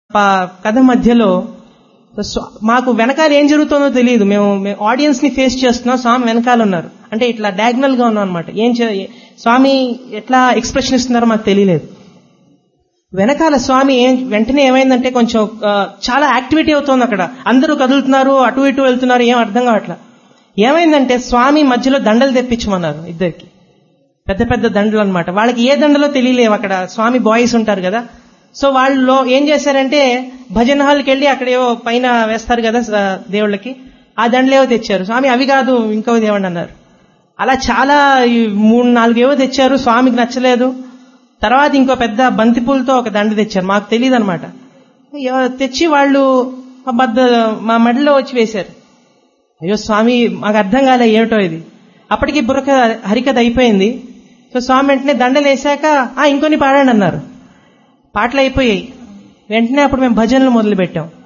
ప- కథ మధ్యలో స్వ- మాకు వెనకాల ఏం జరుగుతుందో తెలియదు మేము ఆడియన్స్ ని ఫేస్ చేస్తున్నాం స్వామి వెనకాల ఉన్నారు అంటే ఇట్లా డయాగ్నల్ గా ఉన్నాం అనమాట ఏం చే- స్వామి ఎట్లా ఎక్స్ప్రెషన్ ఇస్తున్నారో మాకు తెలియలేదు వెనకాల స్వామి ఏం వెంటనే ఏమైందంటే కొంచెం ఆ, చాలా యాక్టివిటీ అవుతోంది అక్కడ అందరూ కదులుతున్నారు అటు ఇటు వెళ్తున్నారు ఏం అర్థం కావట్లా ఏమైందంటే స్వామి మధ్యలో దండలు తెప్పించమన్నారు ఇద్దరికి పెద్ద పెద్ద దండలు అన్నమాట వాళ్ళకి ఏ దండలో తెలియలేవు అక్కడ స్వామి బాయ్స్ ఉంటారు కదా సో వాళ్ళు ఏం చేశారంటే భజన హాల్కి వెళ్ళి అక్కడ ఏవో పైన వేస్తారు కదా స- దేవుళ్ళకి ఆ దండలేవో తెచ్చారు స్వామి అవి కాదు ఇంకో దేవుడు అన్నారు అలా చాలా ఈ మూడు నాలుగు ఏవో తెచ్చారు స్వామికి నచ్చలేదు తర్వాత ఇంకో పెద్ద బంతిపూలతో ఒక దండ తెచ్చారు మాకు తెలియదు అనమాట తెచ్చి వాళ్ళు మా బద్ద మా మెడలో వచ్చి వేశారు అయ్యో స్వామి మాకు అర్థం కాలే ఏమిటో ఇది అప్పటికి బుర్రక హరికథ అయిపోయింది సో స్వామి వెంటనే దండలు వేశాక ఆ ఇంకొని పాడండి అన్నారు పాటలు అయిపోయాయి వెంటనే అప్పుడు మేము భజనలు మొదలు పెట్టాం